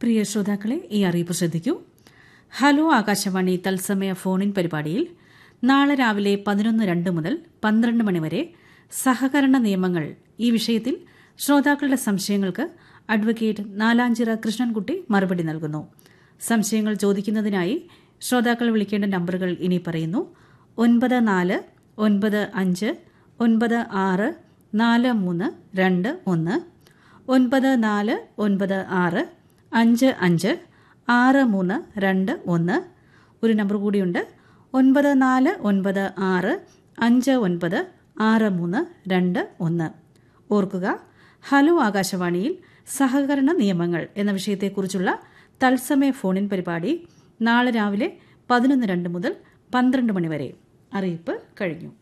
പ്രിയ ശ്രോതാക്കളെ ഈ അറിയിപ്പ് ശ്രദ്ധിക്കൂ ഹലോ ആകാശവാണി തത്സമയ ഫോണിൻ പരിപാടിയിൽ നാളെ രാവിലെ പതിനൊന്ന് രണ്ട് മുതൽ പന്ത്രണ്ട് മണിവരെ സഹകരണ നിയമങ്ങൾ ഈ വിഷയത്തിൽ ശ്രോതാക്കളുടെ സംശയങ്ങൾക്ക് അഡ്വക്കേറ്റ് നാലാഞ്ചിറ കൃഷ്ണൻകുട്ടി മറുപടി നൽകുന്നു സംശയങ്ങൾ ചോദിക്കുന്നതിനായി ശ്രോതാക്കൾ വിളിക്കേണ്ട നമ്പറുകൾ ഇനി പറയുന്നു ഒൻപത് നാല് ഒൻപത് അഞ്ച് ഒൻപത് ആറ് നാല് മൂന്ന് രണ്ട് ഒന്ന് ഒൻപത് നാല് ഒൻപത് ആറ് അഞ്ച് അഞ്ച് ആറ് മൂന്ന് രണ്ട് ഒന്ന് ഒരു നമ്പർ കൂടിയുണ്ട് ഒൻപത് നാല് ഒൻപത് ആറ് അഞ്ച് ഒൻപത് ആറ് മൂന്ന് രണ്ട് ഒന്ന് ഓർക്കുക ഹലോ ആകാശവാണിയിൽ സഹകരണ നിയമങ്ങൾ എന്ന വിഷയത്തെക്കുറിച്ചുള്ള തത്സമയ ഫോണിൻ പരിപാടി നാളെ രാവിലെ പതിനൊന്ന് രണ്ട് മുതൽ പന്ത്രണ്ട് മണി വരെ അറിയിപ്പ് കഴിഞ്ഞു